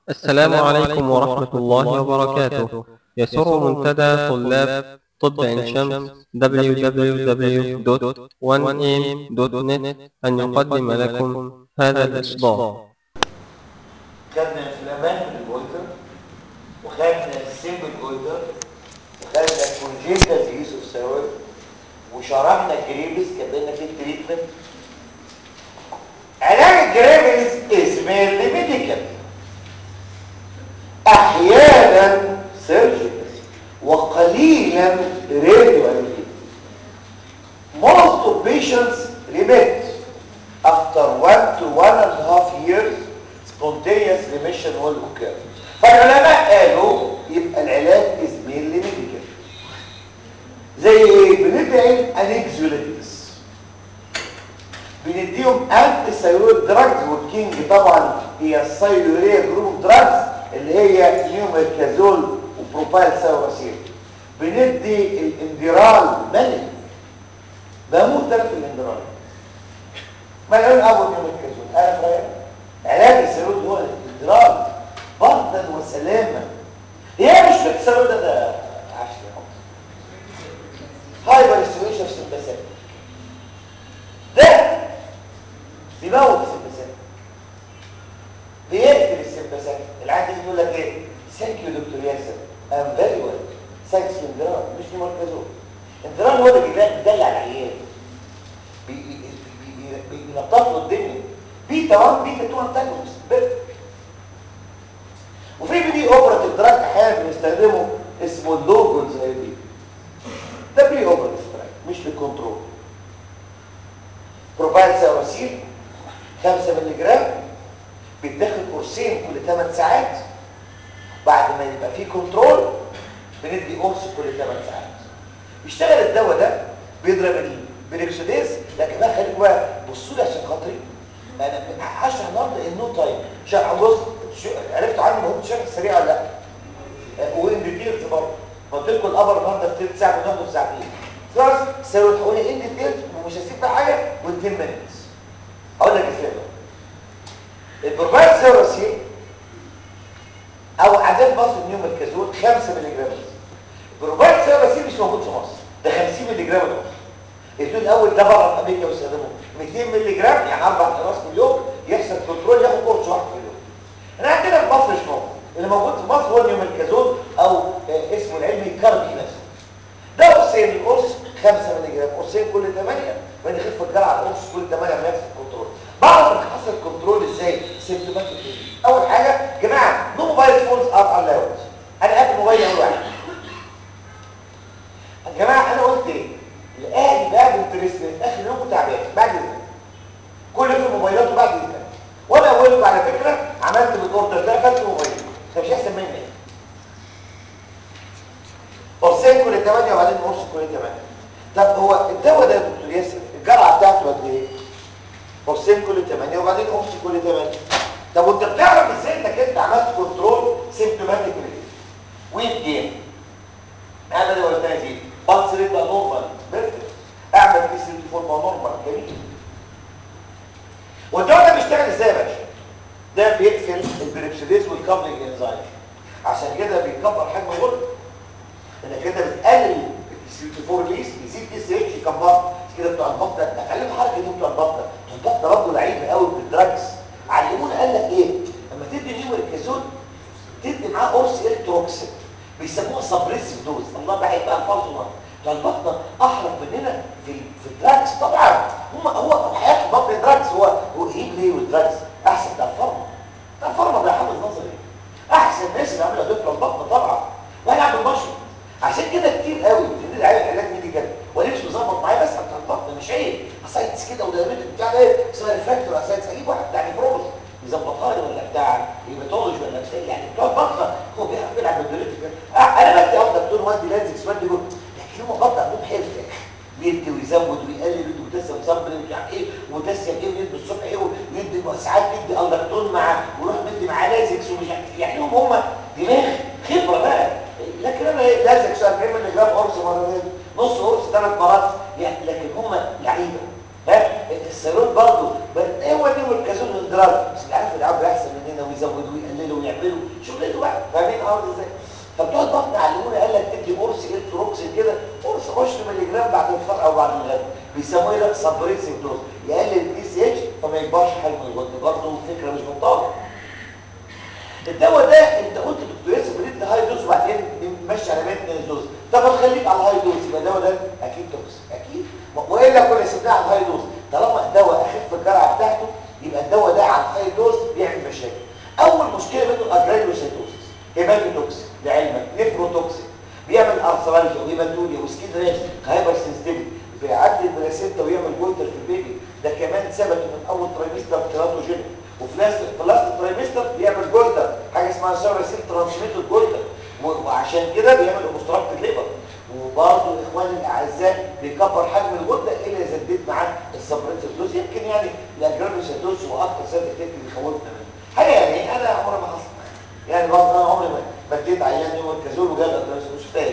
السلام عليكم ورحمة الله وبركاته يسر منتدى طلاب طب عين شمس www.1am.net أن يقدم لكم هذا الإصدار خدنا انفلامات الجويتر وخدنا السيمبل جويتر وخدنا الكونجيتال ديز اوف ثيرويد وشرحنا الجريبس كبرنا في التريتمنت علاج الجريبس اسمه ميديكال احيانا سيرجيكال وقليلا راديو most of patients remit after one to one and a half years spontaneous remission will occur فالعلماء قالوا يبقى العلاج is mainly medical زي ايه بندعي انكزوليتس بنديهم انتي ثايرويد دراجز والكينج طبعا هي السايلوريا جروب دراجز اللي هي نيوميركازول وبروبايل ساوراسيل بندي الاندرال ملك بموت انا في الاندرال ملعون ابو نيوميركازول انا فاهم علاج السيرويد هو الاندرال بردا وسلاما هي مش في السيرويد ده عشان هايبر استيميشن في السمباسات ده بيموت السمباسات بيقتل السمباسات العادي يقول لك ايه ثانك يو دكتور ياسر ام فيري ويل ثانكس اندرال مش نيماركازول اندرال هو اللي بيدلع العيال بينطط له الدنيا بيتا 1 بيتا 2 انتاجونست وفي بدي اوبراتيف دراج احيانا بنستخدمه اسمه اللوجونز اي بي ده بري اوبراتيف دراج مش للكنترول بروفايل سيروسيل 5 مللي جرام بيتاخد قرصين كل 8 ساعات بعد ما يبقى فيه كنترول بندي قرص كل 8 ساعات بيشتغل الدواء ده بيضرب البريكسوديز لكن بقى خليكم بقى بصوا لي عشان خاطري انا هشرح النهارده النو تايم شرح بص عرفت عنه هو شرح سريع ولا لا وين ديتيلز برضه قلت لكم الابر النهارده في ثلث ساعه بناخده في ساعتين خلاص سووا تحولي ان ديتيلز ومش هسيب بقى حاجه و2 مينتس هقول لك ازاي بقى البروفايل سيروسين او عدد مصر نيوميركازول 5 مللي جرام البروفايل سيروسين مش موجود في مصر ده 50 مللي جرام بس الدول الاول ده بره في امريكا بيستخدموه 200 مللي جرام يعني اربع اقراص في اليوم يحصل كنترول ياخد قرص واحد في اليوم احنا عندنا في مصر مش موجود اللي موجود في مصر هو النيوميركازول او آه اسمه العلمي كاربيناز ده قرصين القرص 5 مللي جرام قرصين كل 8 وين يخف الجرعه القرص كل 8 ما يحصل كنترول بعرف ان حصل كنترول ازاي سيمتوماتيك اول حاجه يا جماعه نو موبايل فونز ار الاود انا قافل موبايلي اول واحد يا جماعه انا قلت ايه الاهلي بعد التريسمنت اخر يوم تعبان بعد اذنك كل يوم موبايلاته بعد اذنك وانا قلت على فكره عملت بالاوردر ده قفلت موبايلي ده مش احسن مني قرصين كل 8 وبعدين قرص كل 8 طب هو الدواء ده يا دكتور ياسر الجرعه بتاعته قد ايه قرصين كل 8 وبعدين قرص كل 8 طب وانت بتعرف ازاي انك انت عملت كنترول سيمبتوماتيك ويت جيم اعمل ايه ولا تاني بلس ريت بقى نورمال بيرفكت اعمل بي سي فورما نورمال جميل والدواء ده بيشتغل ازاي يا باشا ده بيقفل البريكسيديز والكابلنج انزايم عشان كده بيكبر حجم الغرب انك كده بتقلل السي 4 ريليس يزيد اس اتش يكبر كده بتوع البطه اتكلم حركه دي بتوع البطه بتوع البطه برضه لعيب قوي بالدراجز علمونا قال لك ايه لما تدي نيوميركازول تدي معاه قرص الكتروكسين بيسموها سبريسيف دوز الله بحب الفاظه ده البطنه احرف مننا في في الدراجز طبعا هم هو طب حياه البطن دراجز هو هو ايه ليه والدراجز احسن ده الفارما ده الفارما ده حافظ نظري احسن الناس اللي عملوا دكتور البطن طبعا وانا عبد البشر عشان كده كتير قوي في العلاج علاج ميديكال وليه مش مظبط معايا بس بتاع البطن مش عيب اسايتس كده ودايرتك بتاع ايه اسمها ريفراكتور اسايتس اجيب واحد بتاع نيفرولوجي يظبطها لي ولا بتاع هيماتولوجي ولا بتاع يعني بتوع البطنه هو بيعرف يلعب بالدوريتك انا بدي افضل دكتور وادي لازكس بدي جول لكن هم بطل عندهم حرف يا اخي يدي ويزود ويقلل ويدي بوتاسيوم صبر مش عارف ايه وبوتاسيوم ايه ويدي الصبح ايه ويدي ساعات يدي اندكتون مع ويروح مدي معاه لازكس ومش عارف يعني هم هم دماغ خبره بقى لكن انا ايه لازكس 40 مللي جرام قرص مرتين نص قرص ثلاث مرات يعني لكن هم لعيبه ها السيرون برضه هو دي والكازون والاندرال بس بيعرفوا يلعبوا احسن مننا ويزودوا ويقللوا ويعملوا شغلته بقى فاهمين ارض ازاي فبتوع البطن علمونا قال لك تدي قرص التروكسين كده قرص 10 مللي جرام بعد الفطار او بعد الغداء بيسموه ده سبريسيف دوز يقلل البي سي اتش فما يكبرش حجم الغده برضه فكره مش بطاله الدواء ده انت قلت دكتور ياسر بندي هاي دوز وبعدين نمشي على مينتنس دوز طب خليك على الهاي دوز يبقى الدواء ده اكيد توكس اكيد والا كنا سيبناه على الهاي دوز طالما الدواء اخف الجرعه بتاعته يبقى الدواء ده على الهاي دوز بيعمل مشاكل اول مشكله منه الاجرانيوسيتوسيس هيماتوتوكس لعلمك نيفروتوكسيك بيعمل ارثرالجيا وهيماتوريا وسكين ريش هايبر سنسيتيفيتي بيعدي البلاسينتا ويعمل جويتر في البيبي ده كمان ثبت من اول ترايمستر تيراتوجينيك وفي لاست في لاست ترايمستر بيعمل جويتر حاجه اسمها سيراسيل ترانسميتد جويتر وعشان كده بيعمل اوبستراكتد ليبر وبرضه اخواني الاعزاء بيكبر حجم الغده الا اذا اديت معاه السبريتيف دوز يمكن يعني الاجرانوسيتوز واكتر ساده تكتب بيخوفنا منه حاجه يعني انا عمري ما حصل يعني برضه انا عمري ما اديت عيان يوم الكازول وجاب اجرانوسيتوز ما شفتهاش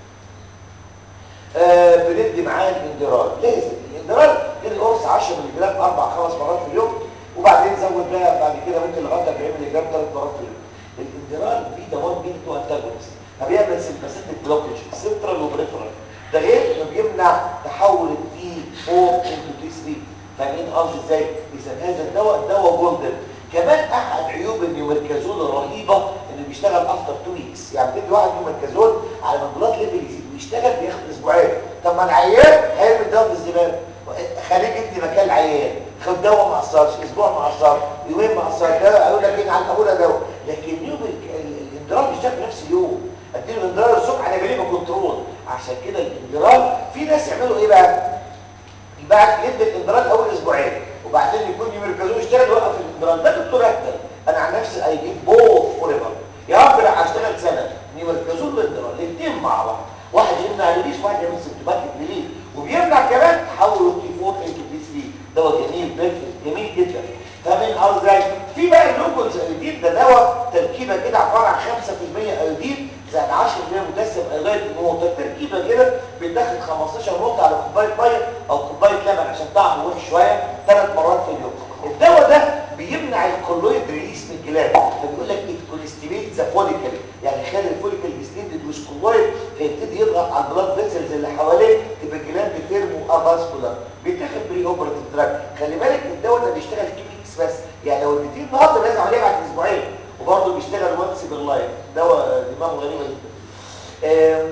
آه بندي معاه الاندرال لازم الاندرال تدي قرص 10 مللي جرام اربع خمس مرات في اليوم وبعدين زود بقى بعد كده ممكن لغايه 40 مللي جرام ثلاث مرات في اليوم الاندرال فيه دواء بين تو انتاجونست فبيعمل سيمباثيك بلوكج سنترال وبريفرال ده غير انه بيمنع تحول التي 4 انتو تي 3 فاهمين قصدي ازاي؟ اذا هذا الدواء دواء جولدن كمان احد عيوب النيومركازول الرهيبه انه بيشتغل افتر 2 ويكس يعني بتدي واحد نيومركازول على ما البلاد ليفل يزيد ويشتغل بياخد اسبوعين طب ما العيان هيرمي الدواء في الزباله خليك انت مكان العيان خد دواء ما اثرش اسبوع ما اثرش يومين ما اثرش ده اقول لك ايه على اولى دواء لكن نيوم الاندرال بيشتغل نفس اليوم اديله الاندرال الصبح انا بليه كنترول عشان كده الاندرال في ناس يعملوا ايه بقى بعد يدي الاندرال اول اسبوعين وبعدين يكون يمركزوه يشتغل يوقف الاندرال ده دكتور اهدل انا عن نفسي اي جيب بوث فور ايفر يا رب لا هشتغل سنه يمركزوه الاندرال الاثنين مع بعض واحد يمنع ريليس واحد يعمل سيمتوماتيك ريليس وبيمنع كمان تحول التي 4 انتو تي 3 دواء جميل بيرفكت جميل جدا فاهمين قصدي ازاي في بقى الجلوكوز ايودين ده دواء تركيبه كده عباره عن 5% ايودين زائد 10% متسم ايودين نقطه تركيبه كده بتدخل 15 نقطه على كوبايه ميه او كوبايه لبن عشان طعمه وحش شويه ثلاث مرات في اليوم الدواء ده بيمنع الكولويد ريليس من الجلاد فبيقول لك الكوليستيميت ذا فوليكل يعني يخلي الفوليكل ديستيندد مش كولويد فيبتدي يضغط على البلاد فيسلز اللي حواليه تبقى الجلاد بترمو افاسكولار بيتاخد بري اوبراتيف دراج خلي بالك الدواء ده بيشتغل كيمي بس يعني لو اديتيه النهارده لازم عليه بعد اسبوعين وبرضه بيشتغل وانس باللايف دواء دماغه غريبه جدا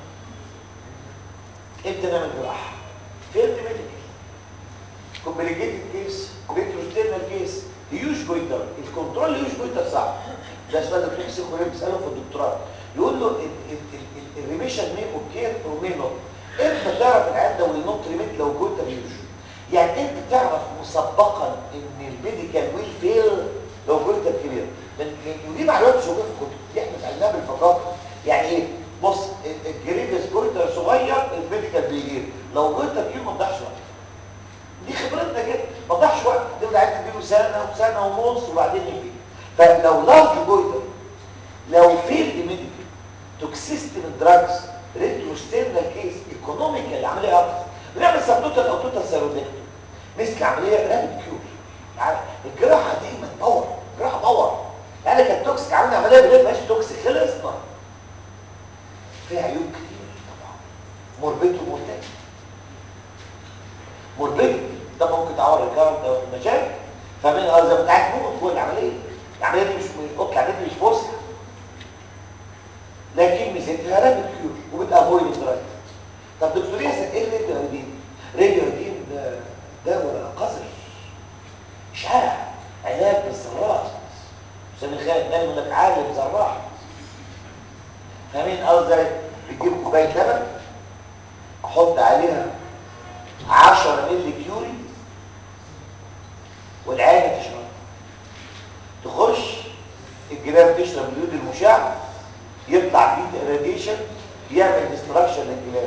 امتى نعمل جراحه فيلد ميديكال كومبليكيتد كيس ريتروستيرنال كيس هيوج جويتر الكنترول هيوج جويتر صعب ده سؤال دكتور حسين خليل بيساله في الدكتوراه يقول له الريميشن مي اوكي ومي نوت امتى تعرف العيان ده والنوت ريميت لو جويتر هيوج يعني انت تعرف مسبقا ان الميديكال ويل فيل لو جويتر كبير ودي معلومات مش موجوده في الكتب دي احنا اتعلمناها بالفقاقه يعني ايه بص الجريفيس جويتر صغير الميديكال بيجيب لو جويتر كبير ما تضيعش وقت دي خبرتنا كده ما تضيعش وقت تبدا عايز تديله سنه وسنه ونص وبعدين يجي فلو لارج جويتر لو فيلد ميديكال توكسيستي من دراجز ريتروستيرنال كيس ايكونوميكال عمليه ارخص بنعمل سبتوتال او توتال سيرودكتوم مثل عمليه رابد كيور يعني الجراحه دايما باور جراحه باور يعني كانت توكسيك عملنا عمليه بلاد ماشي توكسيك خلصنا فيها عيوب كتير طبعا موربيد ومورتال موربيد ده ممكن تعور الكارد ده مشاكل فاهمين اه زي ما انت عارف موت جوه العمليه العمليه دي مش اوضه العمليه دي مش فرصه لكن ميزتها رابد كيور وبتافويد الدراج طب دكتور ياسر ايه الراديو ايودين راديو ايودين ده دواء قذر اشعاع علاج بالذرات عشان الخالد دايما لك عالم ذراح فاهمين قصدي بتجيب كوبايه لبن احط عليها 10 مللي كيوري والعينه تشرب تخش الجلاب تشرب اليود المشع يطلع بيتا راديشن يعمل ديستراكشن للجلاب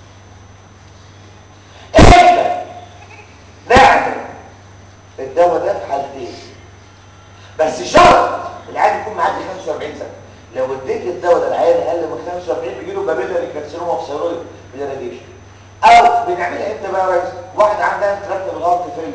احنا نعمل الدواء ده في حالتين بس شرط العيان يكون معدي 45 سنه لو اديت الدواء ده العيان اقل من 45 بيجي له بابيلاري كارسينوما في ثيرويد بالراديشن او بنعملها امتى بقى يا ريس واحد عندها انتراكت بالهارت فيلير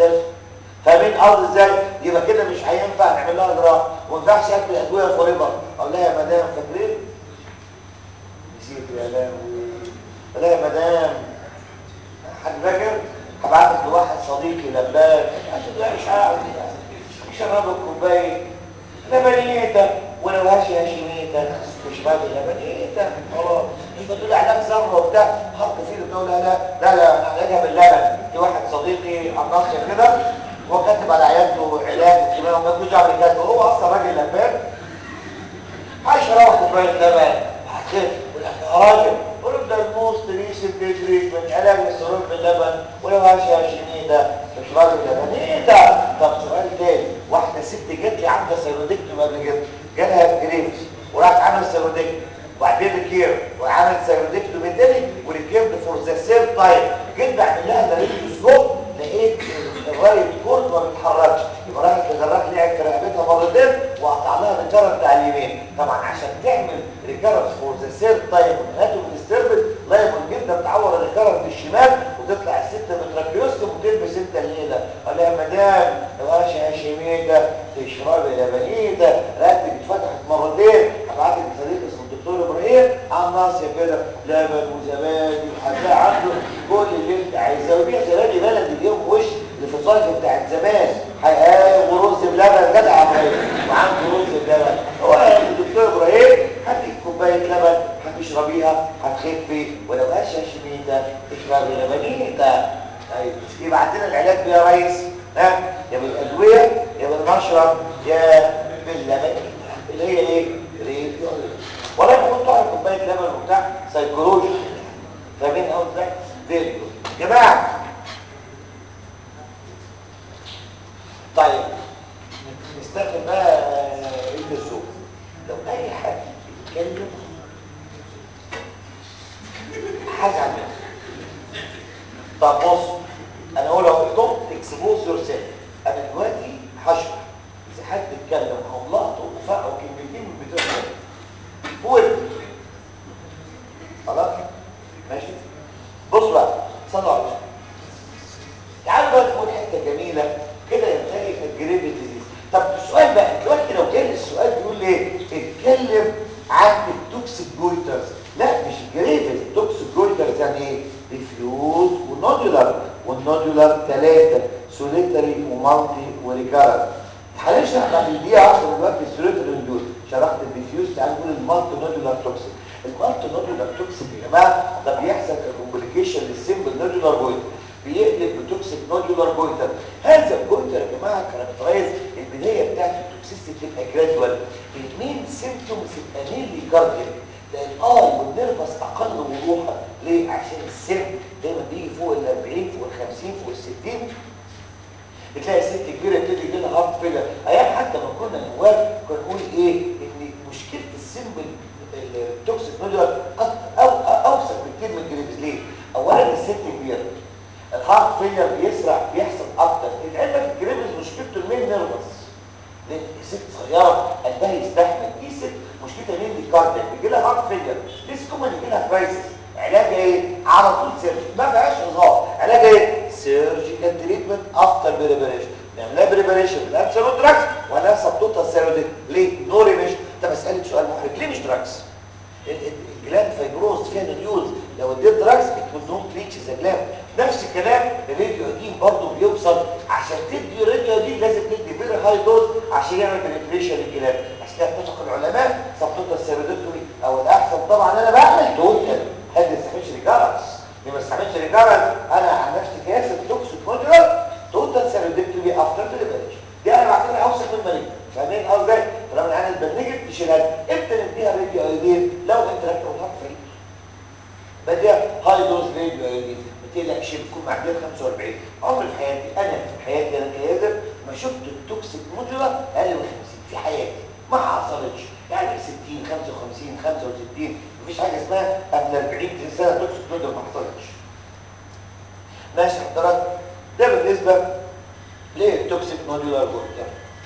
اساسا فاهمين قصدي ازاي يبقى كده مش هينفع نعمل لها جراحه وما ينفعش ادي ادويه فوريفر اقول لها يا مدام فاكرين نسيت يا لهوي لا يا مدام حد فاكر هبعتك لواحد صديقي لبان عشان لا مش عارف يشربك كوبايه لبنيته ولو هاشي هاشميته مش راجل لبنيته خلاص مش بتقول علاج ذره وبتاع حط فيه بتقول لا لا لا لا انا علاجها باللبن في واحد صديقي عباس كده هو كاتب على عيادته علاج وكده وما كنتش عامل كده هو اصلا راجل لبان هيشرب كوبايه لبن هتخف يا راجل قول ده الموست ريسنت تريتمنت علاج السرور باللبن ولو هاشي هاشميته مش راجل لبن ايه ده طب سؤال تاني واحده ست جت لي عندها سيرودكتوم قبل كده جالها جريفز وراحت عملت سيرودكتوم وبعدين ريكير وعملت سيرودكتوم تاني وريكيرد فور ذا سيم تايم جيت بعمل لها دايركتوسكوب لقيت الرايت كورد ما بيتحركش يبقى راحت لجراح لعب في رقبتها مرتين وقطع لها ريكارنت على اليمين طبعا عشان تعمل ريكارنت فور ذا سير تايم والاناتومي ديستربد لايبل جدا تعور الريكارنت الشمال وتطلع الست بتراكيوستم وتلبس انت الليله قال لها يا مدام يا باشا يا شميته تشربي لبنيته رقبتك اتفتحت مرتين هبعت لك صديق اسمه الدكتور ابراهيم عن ناصيه كده لبن وزبادي وهتلاقي عنده كل اللي انت عايزاه وبيع زبادي بلدي اليوم وش اللي في الصيف بتاعت زمان حقيقة ورز بلبن جدع يا ابراهيم وعنده رز بلبن هو الدكتور ابراهيم هديك كوبايه لبن هتشربيها هتخفي ولو قاش شميته تشربي لبنيته ايوه يبقى عندنا العلاج ده يا ريس ها يا بالادويه يا بالمشرب يا باللبن اللي هي ايه؟ ريديو ولا بيحطوا على كوبايه لبن وبتاع سيكولوجي فاهمين قصدي ازاي؟ ريديو يا جماعه طيب نستخدم بقى الزوم لو اي حد يتكلم هزعل منه طب بص انا اقول لو دونت اكسبوز يور سيلف انا دلوقتي هشرح اذا حد اتكلم او لقطه وفقعوا كلمتين من بتوع فوق خلاص ماشي بص بقى صلوا على تعالوا بقى نقول حته جميله كده ينتهي الجريفي ديزيز طب السؤال بقى دلوقتي لو كان السؤال بيقول ايه اتكلم عن التوكسيك جويترز لا مش الجريفي التوكسيك جويترز يعني ايه ديفيوز ونودولار والنودولار ثلاثه سوليتري ومالتي وريكارنت هنشرح بعد الدقيقه 10 دلوقتي السوليتري دول شرحت الديفيوز تعالوا نقول المالتي نودولار توكسيك المالتي نودولار توكسيك يا جماعه ده بيحصل كومبليكيشن للسيمبل نودولار جويتر بيقلب بتوكسيك نودولار جويتر هذا الجويتر يا جماعه كاركترايز البدايه بتاعت التوكسيستي بتبقى جرادوال المين سيمبتومز تبقى مينلي كارديك لان الاي والنرفس اقل وضوحا ليه عشان السن دايما بيجي فوق ال 40 فوق ال 50 فوق ال 60 بتلاقي ست كبيره تبتدي يجي لها هارت فيلر ايام حتى ما كنا نواب كنا نقول ايه ان مشكله السيمبل التوكسيك نودولار أو اوسع بكتير من الجريفز ليه اولا الست كبيره الهارت فيلر بيسرع بيحصل اكتر العلم في الجريفز مشكلته المين نيرفس لان ست صغيره قلبها يستحمل دي ست مشكلتها مين دي كاردياك بيجي لها هارت فيلر ليس كومن يجي لها كرايسيس علاجها ايه على طول سيرجي ما فيهاش هزار علاجها ايه سيرجيكال تريتمنت افتر بريبريشن نعملها بريبريشن بالانسولين دراكس ولا سبتوتا سيروديك ليه نو ريميشن طب اسالك سؤال محرج ليه مش دراكس الجلاند فايبروز فيها نوديولز لو اديت دراكس بتكون نون تريتش ذا جلاند نفس الكلام الراديو اكيد برضه بيوصل عشان تدي راديو اكيد لازم تدي فيري هاي دوز عشان يعمل بنتريشن للجلاند عشان كده اتفق العلماء سبتوتا السيرودكتومي او الاحسن طبعا انا بعمل توتال حد ما يستعملش ريكارنس اللي ما يستعملش ريكارنس انا عن نفسي كياس التوكسيك مودولار توتال سيرودكتومي افتر بريبريشن دي انا بعتبرها اوسط من المريض فاهمين قصدي طالما العين اتبنجت تشيلها امتى نديها راديو ايودين لو انت راكب الهارت فري بديها هاي دوز راديو ايودين ما تقلقش بتكون معديه 45 عمري في حياتي انا في حياتي انا كياسر ما شفت التوكسيك مودولار اقل من 50 في حياتي ما حصلتش يعني 60 55 65 مفيش حاجه اسمها قبل 40 سنه توكسيك مودولار ما حصلتش ماشي حضرتك ده بالنسبه للتوكسيك مودولار جويتر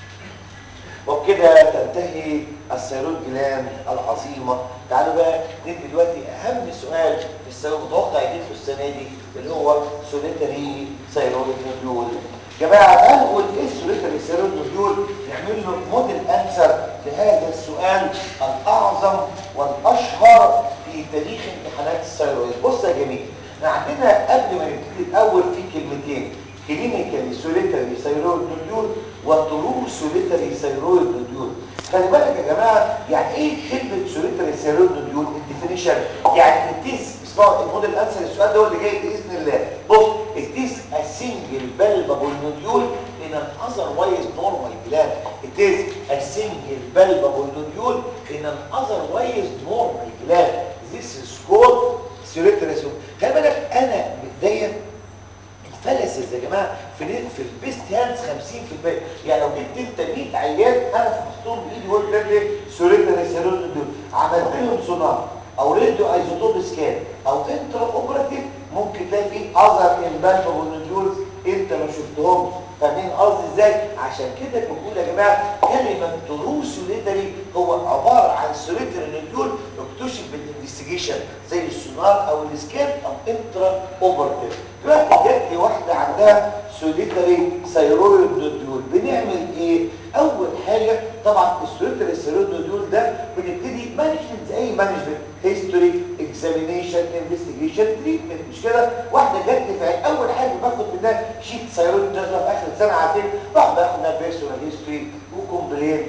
وبكده تنتهي السيروت جلاند العظيمه تعالوا بقى ندي دلوقتي اهم سؤال في السيروت متوقع يجي في السنه دي اللي هو سوليتري سيروت نوديول جماعه هنقول ايه السوليتري سيرود نوديول نعمل له موديل انسر لهذا السؤال الاعظم والاشهر في تاريخ امتحانات الثيرويد بص يا جميل احنا عندنا قبل ما نبتدي الاول في كلمتين كلينيكالي سوليتري ثيرويد نوديول وترو سوليتري ثيرويد نوديول خلي بالك يا جماعه يعني ايه كلمه سوليتري ثيرويد نوديول الديفينيشن يعني التيس اسمعوا الموديل انسر السؤال ده هو اللي جاي باذن الله بص التيس a single palpable nodule in an otherwise normal gland it is a single palpable nodule in an otherwise normal gland this is called سوليتري خلي بالك انا بدايه الفلسز يا جماعه في في البيست هاندز 50% يعني لو جبت انت 100 عيان انا فحصتهم بايدي وقلت لك سوليتري سيرود دول عملت لهم سونار او راديو ايزوتوب سكان او انترا اوبراتيف ممكن تلاقي فيه اذر امبالبل نوديولز انت ما شفتهمش فاهمين قصدي ازاي عشان كده بنقول يا جماعه كلمه ترو سوليتري هو عباره عن سوليتري نوديول اكتشف بالانفستيجيشن زي السونار او السكان او انترا اوبراتيف دلوقتي جات لي واحده عندها سوليتري ثيرويد نوديول بنعمل ايه اول حاجه طبعا السوليتري ثيرويد نوديول ده بنبتدي مانجمنت زي اي مانجمنت هيستوري اكزامينيشن انفستيجيشن تريتمنت مش كده واحده جات لي في اول حاجه باخد منها شيت ثيرويد ده في اخر السنه عارفين باخد باخد منها بيرسونال هيستوري وكومبلينت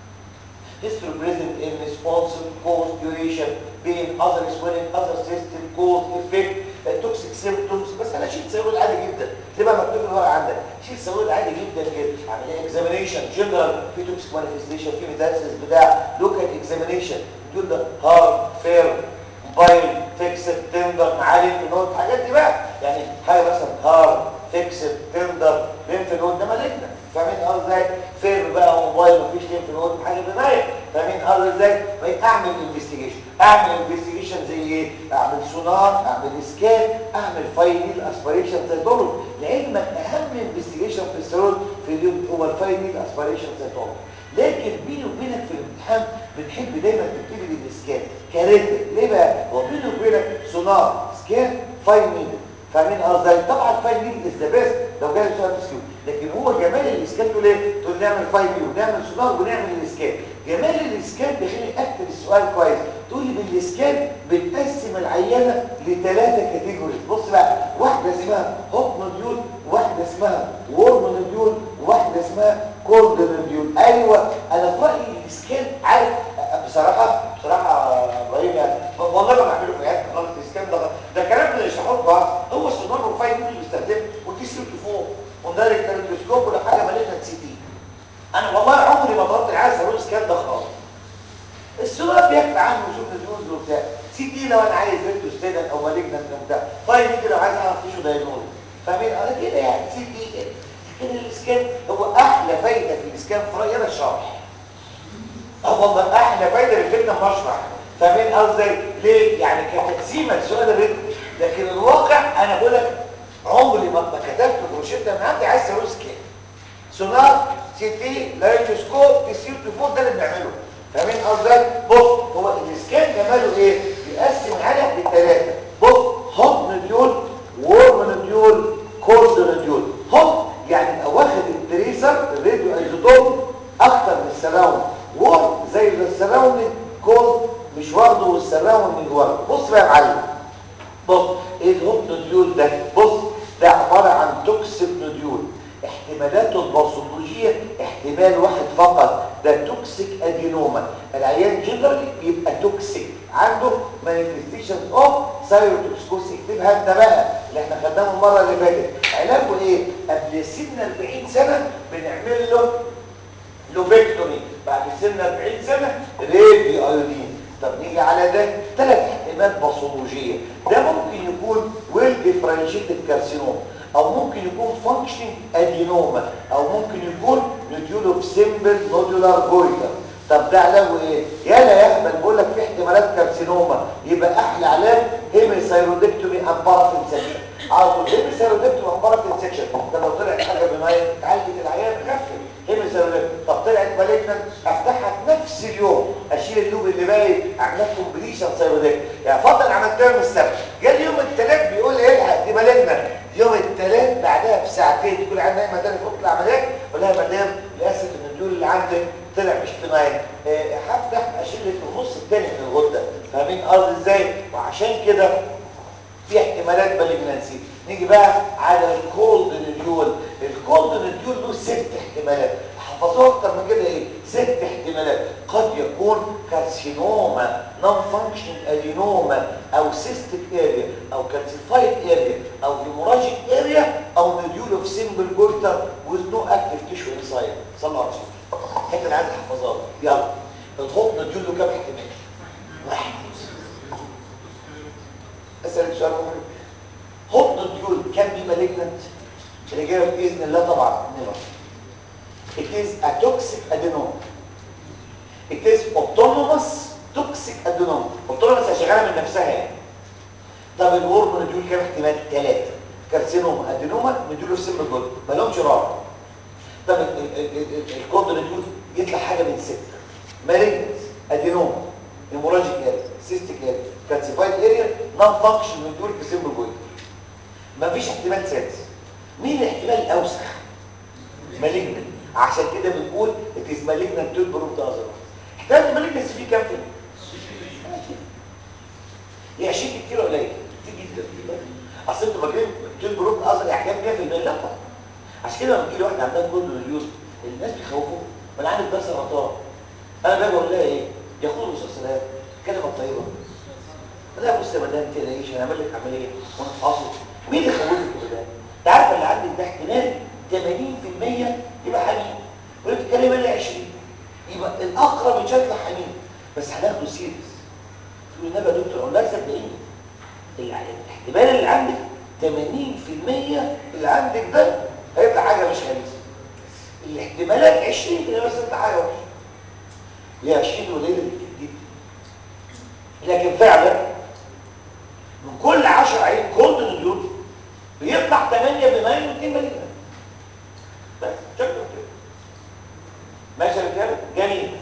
history present in responsive cause duration being other swelling other system cause effect toxic symptoms بس انا شيل سيرول عادي جدا تبقى مكتوب الورق عندك شيل سيرول عادي جدا كده عمليه اكزامينيشن جنرال في توكسيك مانيفستيشن في ميتاسيس بتاع لوكال اكزامينيشن دول ده هارد فير موبايل فيكسد تندر معالي نود الحاجات دي بقى يعني حاجه مثلا هارد فيكسد تندر لينف نود ده مالجنا فاهمين قصدي ازاي فير بقى موبايل مفيش لينف نود حاجه بنايه فاهمين قصدي ازاي اعمل انفستيجيشن اعمل انفستيجيشن زي ايه اعمل سونار اعمل اسكان اعمل فاينل اسبيريشن سيتولوجي لعلمك اهم انفستيجيشن في السيرول في اليوم هو الفاينل اسبيريشن سيتولوجي لكن بيني وبينك في الامتحان بنحب دايما تبتدي بالاسكان كارثه ليه بقى هو بيني وبينك سونار سكان فاينل فاهمين قصدي طبعا فايل ميل از ذا بيست لو جاي سؤال مسكين لكن هو جمال الاسكان تقول ايه تقول نعمل فايل ميل ونعمل سونار ونعمل الاسكان جمال الاسكان بيخلي اكتب السؤال كويس تقول لي بالاسكان بنقسم العينه لثلاثه كاتيجوريز بص بقى واحده اسمها هوت نوديول واحده اسمها وورم نوديول واحده اسمها كولد نوديول ايوه انا في رايي الاسكان عارف بصراحه بصراحه ابراهيم يعني والله ما بعمله في حياتي غلط الاسكان ده ده كلام من الشحوط بقى هو السونار والفايل اللي بيستخدمه ودي سيرته فوق وندرج التلسكوب ولا حاجه مالتها سي تي انا والله عمري ما ضربت العيال صاروخ اسكان ده خالص السونار بيكفي عنه وشوف الجوز وبتاع سي تي لو انا عايز فيكتور ستيدن او مالجنت او بتاع فايل دي لو عايز اعرف تيشو دايجنوز فاهمين انا كده يعني سي تي كده لكن الاسكان هو احلى فايده في الاسكان في رايي انا الشرح اه والله احلى فايده للفتنه مشرح فاهمين قصدي ليه يعني كتقسيمه السؤال الريتم لكن الواقع انا بقول لك عمري ما كتبت بروشيتا من عندي عايز سيروس كام سونار سي تي لايتوسكوب تسير فوق ده اللي بنعمله فاهمين قصدي بص هو الاسكان جماله ايه بيقسم العدد لثلاثه بص هوت نوديول وورم نوديول كولد نوديول هوت يعني واخد التريسر الراديو ايزوتوب اكتر من السراوند وورم زي السراوند كولد مش واخده والسراوند واخده بص بقى يا معلم بص ايه الهوت نوديول ده بص ده عباره عن توكسيك نوديول احتمالاته الباثولوجيه احتمال واحد فقط ده توكسيك ادينوما العيان جنرالي بيبقى توكسيك عنده مانيفستيشنز اوف سايروتوكسكوس اكتبها انت بقى اللي احنا خدناه المره اللي فاتت علاجه ايه قبل سن 40 سنه بنعمل له لوبكتومي بعد سن 40 سنه راديو ايودين طب نيجي على ده ثلاث احتمالات باثولوجيه ده ممكن يكون ويل ديفرنشيتد كارسينوم او ممكن يكون فانكشنينج ادينوما او ممكن يكون نوديول اوف سيمبل نودولار جويتر طب ده علاجه ايه يالا يهبل بقول لك في احتمالات كارسينوما يبقى احلى علاج هيميثايرودكتومي ام بارافين سكشن على طول هيميثايرودكتومي ام بارافين سكشن ده لو طلعت حاجه بميه تعالجت العيان خفت هيميثايرودكتومي طب طلعت مالجنت افتحها في نفس اليوم اشيل اللوب اللي باقي اعمل كومبليشن سايرودكتومي يعني فضل عملتها يوم السبت جه يوم الثلاث بيقول لي الحق دي مالجنت يوم الثلاث بعدها بساعتين تقول عندنا هيماتيريال ولا يا مدام للاسف النديول اللي عندك طلع مش بناين آه، هفتح اشيل لك النص الثاني من الغده فاهمين قصدي ازاي وعشان كده في احتمالات بالجنانسي نيجي بقى على الكولد نديول الكولد نديول له ست احتمالات حفظوها اكتر من كده ايه ست احتمالات قد يكون كارسينوما نون فانكشن ادينوما او سيستيك اريا او كالسيفايد اريا او هيموراجيك اريا او نديول اوف سيمبل جولتر ويز نو اكتيف تيشو انسايد صلى على الرسول الحته اللي عايز احفظها يلا الخوف نديول له كام احتمال واحد اسالك سؤال مهم هوب نوديول كان بي مالجنت الاجابه باذن الله طبعا نيفر it is a toxic adenoma it is autonomous toxic adenoma autonomous هي شغاله من نفسها يعني طب الورم نوديول كام احتمال ثلاثه كارسينوما ادينوما نوديول في سم الجلد ما لهمش رابع طب الكود نوديول يطلع حاجه من سته مالجنت ادينوما هيموراجيك اريا سيستيك اريا كالسيفايد اريا نون فانكشن نوديول في سم الجلد مفيش احتمال سادس مين الاحتمال الاوسخ مالجنت عشان كده بنقول اتس مالجنت تكبر وتظهر احتمال المالجنت فيه كام في المية؟ هي 20 كتير قليل كتير جدا اصل انتوا فاكرين تكبر وتظهر احكام 100% لا طبعا عشان كده لما بيجي واحد عندها كل مليون الناس بيخوفوه ما انا عندي ده سرطان انا باجي اقول لها ايه ياخدوا مسلسلات كلمه طيبه لا بص يا مدام ما تقلقيش هنعمل لك عمليه ونفحصه مين اللي خوفك بالله انت عارف اللي عندك ده احتمال 80% يبقى حميد وانت بتتكلم لي 20 يبقى الاقرب مش هيطلع حميد بس هناخده سيريس تقول النبي يا دكتور اقول لك صدقيني الاحتمال اللي عندك 80% اللي عندك ده هيطلع حاجه مش حميد الاحتمالات 20 كده بس انت حاجه وحشه هي 20 قليله جدا لكن فعلا من كل 10 عين كولد نيوتن بيطلع 8 بماين و2 مليون بس شكله كده ماشي يا رجاله جميل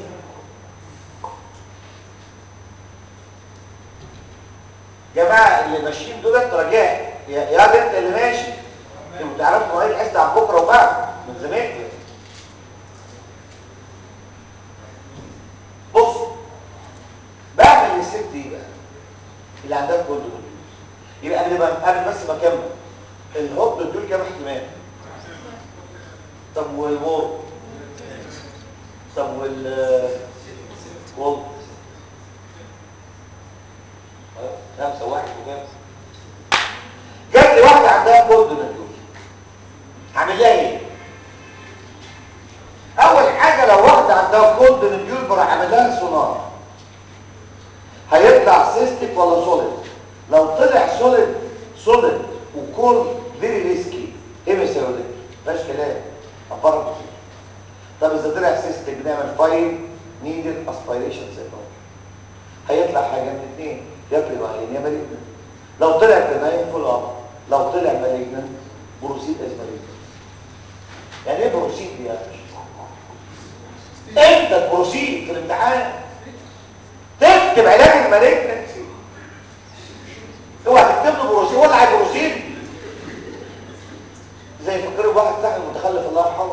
جماعه اللي ماشيين دولت رجاء يا يا ده انت اللي ماشي انتوا تعرفوا مواعيد الحصه عن بكره وبعد من زمان بص بعمل الست دي بقى اللي عندها كولد يبقى قبل ما قبل بس ما اكمل الهوب دول كام احتمال طب والوور طب وال وول خمسة واحد وكام جات لي واحدة عندها كولد نجول هعمل لها ايه اول حاجة لو واحدة عندها كولد نجول بروح اعمل لها سونار هيطلع سيستيك ولا سوليد لو طلع سوليد سوليد وكول فيري ريسكي ايه بيساوي ده مفيهاش كلام افرق كتير طب اذا طلع سيستيك بنعمل فايل نيدد اسبيريشن سيرفر هيطلع حاجه من اثنين يا بريماين يا مالجنت لو طلع بريماين فول اب لو طلع مالجنت بروسيد از مالجنت يعني ايه بروسيد دي يا باشا انت بروسيد في الامتحان تكتب علاج المالجنت اوعى تكتب له بروسيد ولا عايز بروسيد زي فكروا واحد صاحبي متخلف الله يرحمه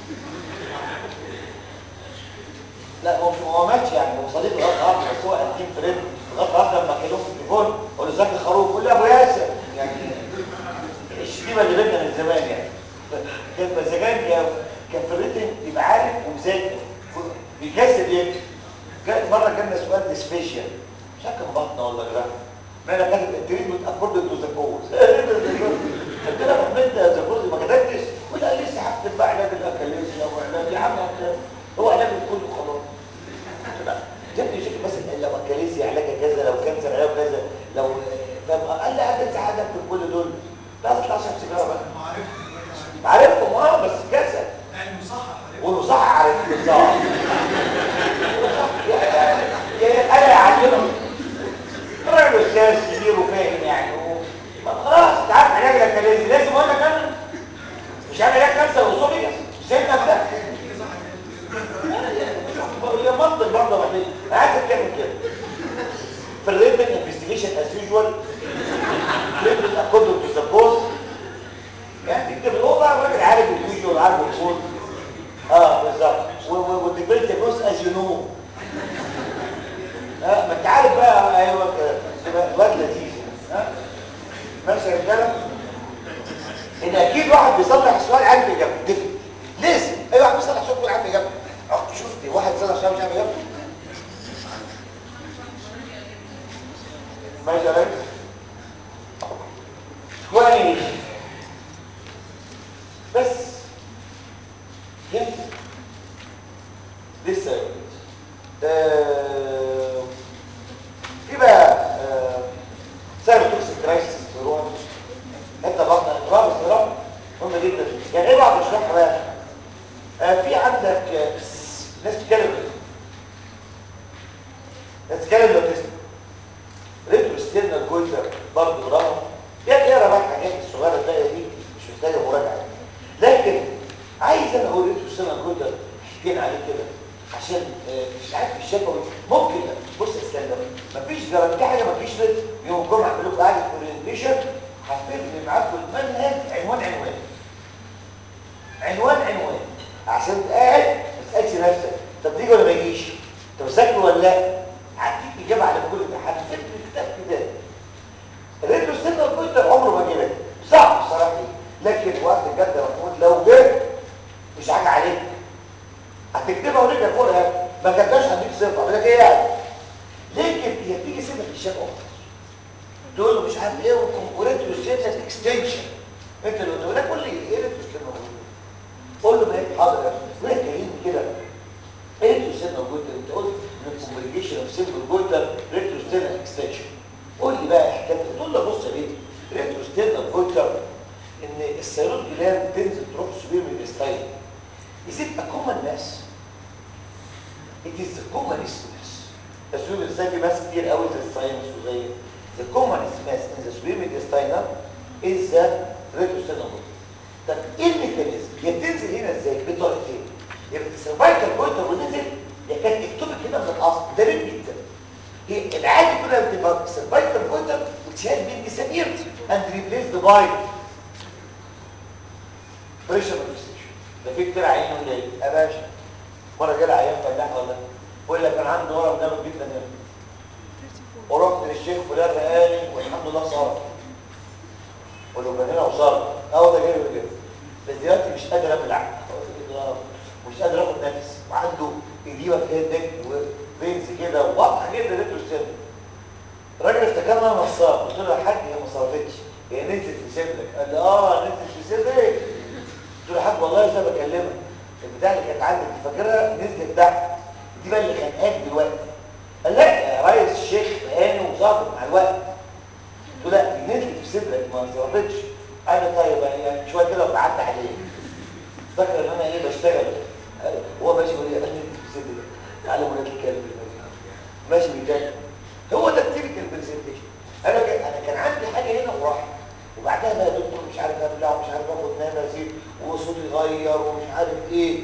لا هو هو ماتش يعني هو صديق لغايه النهارده بس هو قديم فريند لغايه النهارده لما كلمه في التليفون اقول له ازيك يا خروف يقول لي ابو ياسر يعني الشتيمه اللي بينا من زمان يعني كان مزاجان كان كان في الريتم يبقى عارف ومذاكر بيكسب يكتب كانت مره جالنا سؤال سبيشال مش عارف كان بطنه ولا جراحه ما انا كاتب التريتمنت اكوردنج تو ذا كوز قلت له يا انت ذا كوز ما كتبتش ولا لسه هكتب بقى علاج الاكاليزيا وعلاج يا عم هو علاج الكل وخلاص جبت شوف بس لو اكاليزيا علاجها كذا لو كانسر علاجه كذا لو فاهم قال لي هتنسى حاجه في كل دول لا تطلع اشرب سيجاره بقى عارفهم اه بس كذا المصحح والمصحح عارف بالظبط انا اعلمه الراجل استاذ كبير وفاهم يعني خلاص انت عارف علاج الاكاليزيا لازم اقول لك انا مش عارف علاج كانسر وصولي سيبنا في ده هي منطق برضه بعدين انا عايز اتكلم كده في الريتن انفستيجيشن از يوجوال ريتن اكوردنج تو ذا كوز يعني تكتب هو بقى الراجل عارف اليوجوال عارف الكود جدا لسه يا ولد آه، في بقى آه، سيروتوكسيك كرايسيس نيورون حته بطن اضراب اضطراب مهم جدا يعني ايه بعض اشرحها بقى آه، في عندك آه، ناس بتتكلم ناس بتتكلم لو تسمع ريترو ستيرنال جولدر برضه برافو يعني اقرا بقى الحاجات الصغيره الباقيه دي مش محتاجه مراجعه لكن عايز انا اقول ريترو ستيرنال جولدر حكينا عليه كده عشان آه، مش عارف في الشفوي ممكن بص يا اسلام مفيش جرانتي حاجه مفيش ريتم يوم الجمعه اعمل لكم قعده اورينتيشن هفرد معاكم المنهج عنوان عنوان عنوان عنوان عشان قاعد ما تسالش نفسك طب تيجي ولا ما يجيش طب ذاكر ولا لا هديك اجابه على كل ده هتفرد الكتاب كده الريترو ستيرنال جولدر عمره ما جه لك صعب بصراحه لكن وقت الجد يا محمود لو جه مش حاجه عليك هتكتبها ورجع فوقها ما كتبتهاش هديك صفر اقول لك ايه يعني لكن هي بتيجي سنه في الشفا اكتر تقول له مش عارف ايه وكونكورنت وسيرنال اكستنشن انت اللي تقول لك قول لي ايه اللي بتسلم قول له ما هي حاضر يا ابني وهي كلمني كده ايه اللي بتسلم موجود انت قلت من الكومبليكيشن اوف سيمبل جولتر ريتروستيرنال اكستنشن قول لي بقى حكايه تقول له بص يا بيه ريتروستيرنال جولتر ان السيروت جلاند تنزل تروح سبير من الستايل Is it a common mass? It is the commonest mass. السويم الإنسان في ماس كتير قوي زي الساينس وزي the commonest mass in the swimming intestinal is the retrosternal طب ايه الميكانيزم؟ هي بتنزل هنا ازاي؟ بطريقتين يا بتسرفايكال بوينتر ونزل يا كانت اكتوبك هنا من الاصل ده ريب جدا هي العادي كلها بتبقى سرفايكال بوينتر which has been disappeared and replaced by pressure manifestation ده في كتير عيان يقول لي يا باشا مره جالي عيان فلاح ولا بقول لك كان عنده ورم جامد جدا هنا ورحت للشيخ فلان رقاني والحمد لله صار قول له كان هنا وصار اه ده جاي كده بس دلوقتي مش قادر ابلع مش قادر اخد نفس وعنده ايديما في النك وبينز كده واضحه جدا رجله السن الراجل افتكرنا انا نصاب قلت له يا حاج هي ما صرفتش هي نزلت في صدرك قال لي اه نزلت في صدرك قلت له يا حاج والله لسه بكلمك البتاع اللي كانت عندك فاكرها نزلت تحت دي بقى اللي خانقاك دلوقتي قال لا يا ريس الشيخ فهاني وظبط مع الوقت قلت له لا دي نزلت في صدرك ما ظبطتش قال لي طيب يعني شويه كده وقعدت عليه فاكر ان انا ايه بشتغل هو ماشي يقول لي انا نزلت في صدرك تعالى ولاد الكلب ماشي بيتكلم هو ده التيبيكال برزنتيشن انا كان انا كان عندي حاجه هنا وراحت وبعدها بقى دكتور مش عارف ابلع ومش عارف اخد نفسي وصوتي يغير ومش عارف ايه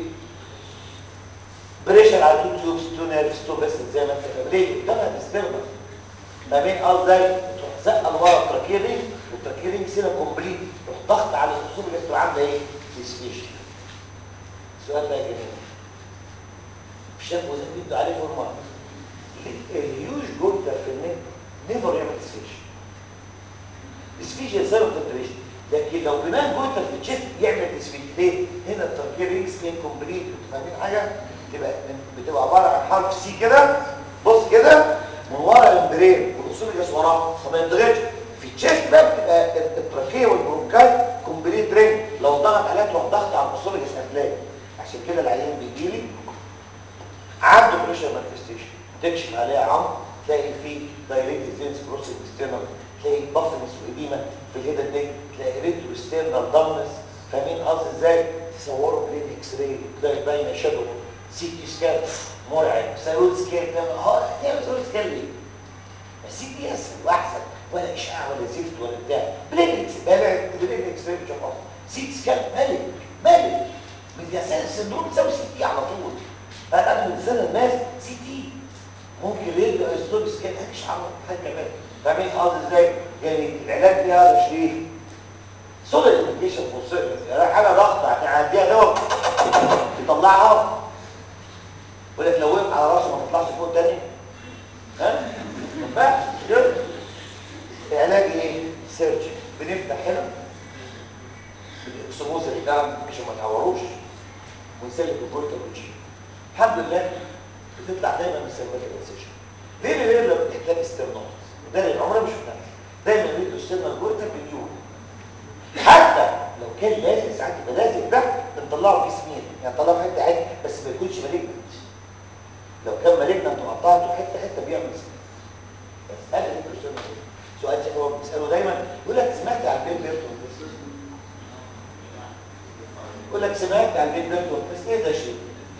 بريشر على التو تيوبس تو نيرفز تو بس زي ما انت ليه طبعا بستخدم ما بين اه ازاي تروح زقه لورا التراكيري والتراكيري سينا كومبليت تروح ضغط على الخصوم اللي انتوا عامله ايه ديسفيشن السؤال بقى جميل شافوا زي ما انتوا عليه فورمه الهيوج جولد في النت نيفر يعمل ديسفيشن ديسفيشن سبب فلتريشن لكن لو بناء جولد في الجسم يعمل ديسفيشن ليه؟ هنا التراكيري سكين كومبليت انتوا فاهمين حاجه؟ بتبقى بتبقى عباره عن حرف سي كده بص كده من ورا الامبرين والاصول الجاس وراه فما ينضغطش في التشيست بقى بتبقى التراكيه والبرونكال كومبليت رينج لو ضغط عليها تروح ضغط على الاصول الجاس هتلاقي عشان كده العيان بيجي لي عنده بريشر مانيفستيشن تكشف عليها عمق تلاقي فيه دايركت زينس بروسيس اكسترنال تلاقي بافنس واديمه في الهيدا دي تلاقي ريترو ستيرنال دامنس فاهمين قصدي ازاي تصوروا بلين اكس راي تلاقي باينه شادو سي تي سكان مرعب سيرود سكان تعمل اه تعمل سيرود سكان ليه؟ السي تي اسهل واحسن ولا اشعاع ولا زفت ولا بتاع بلين اكس بلين بلين اكس راي مش هخلص سي تي سكان مالك مالك مدياسان السندروم بتساوي سي تي على طول هتعمل مدياسان الناس سي تي ممكن يبدا يستوب سكان مش عارف حاجه كمان فاهمين قصدي ازاي؟ يعني العلاج فيها مش ليه؟ سوليد انديكيشن فور يعني حاجه ضغط هتعديها دواء يطلعها يقول لك لو وقف على راسه ما تطلعش فوق تاني ها؟ ما ينفعش كده العلاج ايه؟ سيرجي بنفتح هنا بالاكسموز اللي ده عشان ما تعوروش ونسلك الجولتا ونشيل الحمد لله بتطلع دايما من سيرفيكال انسيشن ليه ليه لما بتحتاج استرنات وده اللي عمرنا ما شفناه دايما بيدوا السنه الجولتا باليوم حتى لو كان لازم ساعات يبقى لازم ده بنطلعه في سمين يعني طلع حته حته بس ما يكونش مالجنت لو كان مالجنت وقطعته حته حته بيعمل سكين بس هذا اللي بيسأله سؤال شيخ هو بيساله دايما يقول لك سمعت عن بين بيرتون يقول لك سمعت عن بين بيرتون بس ايه ده شيء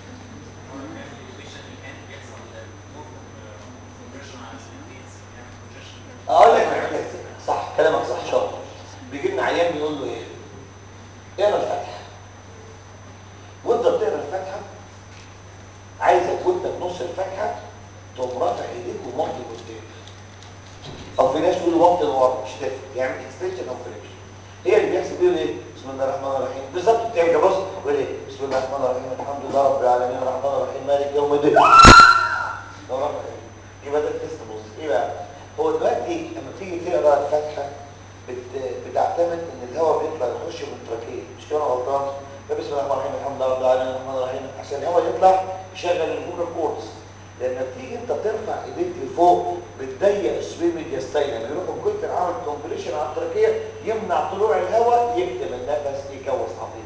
اقول لك الحكايه صح كلامك صح شاطر بيجي لنا عيان بيقول له ايه اقرا الفاتحه وانت بتقرا الفاتحه عايزك وانت في نص الفاتحه تقوم رافع ايديك ومضي قدام او في ناس يقولوا مضي لورا مش تفرق يعمل اكستنشن او فليكشن هي اللي بيحصل بيقول ايه بسم الله الرحمن الرحيم بالظبط بتعمل كده بص يقول ايه بسم الله الرحمن الرحيم الحمد لله رب العالمين الرحمن الرحيم مالك يوم الدين لو رفع ايديك يبقى ده التست بص ايه بقى هو دلوقتي لما تيجي تقرا الفاتحه بت... بتعتمد ان الهواء بيطلع يخش من التراكيه مش كده أنا غلطان فبسم الله الرحمن الرحيم الحمد لله رب العالمين الرحمن الرحيم عشان الهواء يطلع يشغل الفوكال كوردز لما بتيجي انت ترفع ايديك لفوق بتضيق السويم الجستين لما يروح من كتر عمل كومبريشن على التراكيه يمنع طلوع الهواء يكتم النفس يكوس عبيط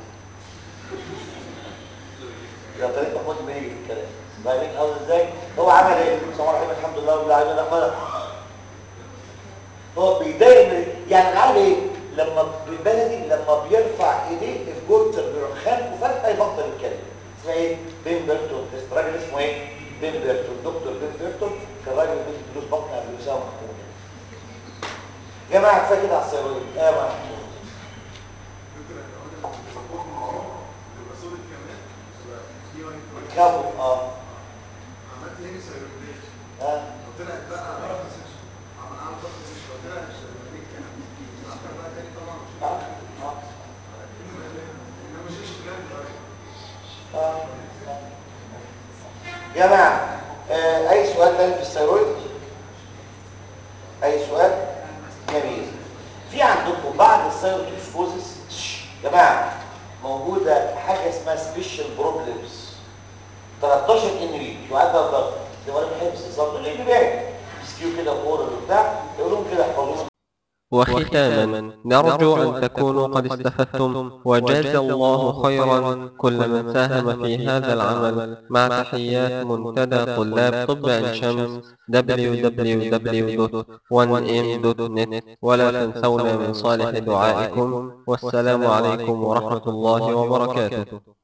ده طريق محمود ما يجي في الكلام فاهمين قصدي ازاي هو عمل ايه بسم الله الرحمن الرحيم الحمد لله رب العالمين الرحمن الرحيم هو بيضايق من يعني عارف ايه لما بالبلدي لما بيرفع ايديه الجولتر بيروح خانقه فجاه يبطل الكلام اسمها ايه بين بيرتون تيست راجل اسمه ايه بين بيرتون دكتور بين بيرتون كان راجل بيدي فلوس بطن قبل اسامه محمود يا جماعه كفايه كده على السيرويد ايه يا جماعه بتكون اه عملت هيك سيرويدات اه وطلعت بقى عملت سيشن عمل عمل ضغط سيشن وطلع السيرويدات كمان اخر بقى تاني طبعا مش اه اه انما مش ايش كلام آه. يا جماعه آه، اي سؤال تاني في الثيرويد اي سؤال جميل في عندكم بعد الثيروتوكسكوزس يا جماعه موجوده حاجه اسمها سبيشال بروبلمز 13 ان ري شو عدد الضغط زي ما انا بحب الصوت اللي بيبان مسكيو كده اورال وبتاع يقولون كده احفظوهم وختاما نرجو أن تكونوا قد استفدتم وجاز الله خيرا كل من ساهم في هذا العمل مع تحيات منتدى طلاب طب عين شمس www.1m.net ولا تنسونا من صالح دعائكم والسلام عليكم ورحمة الله وبركاته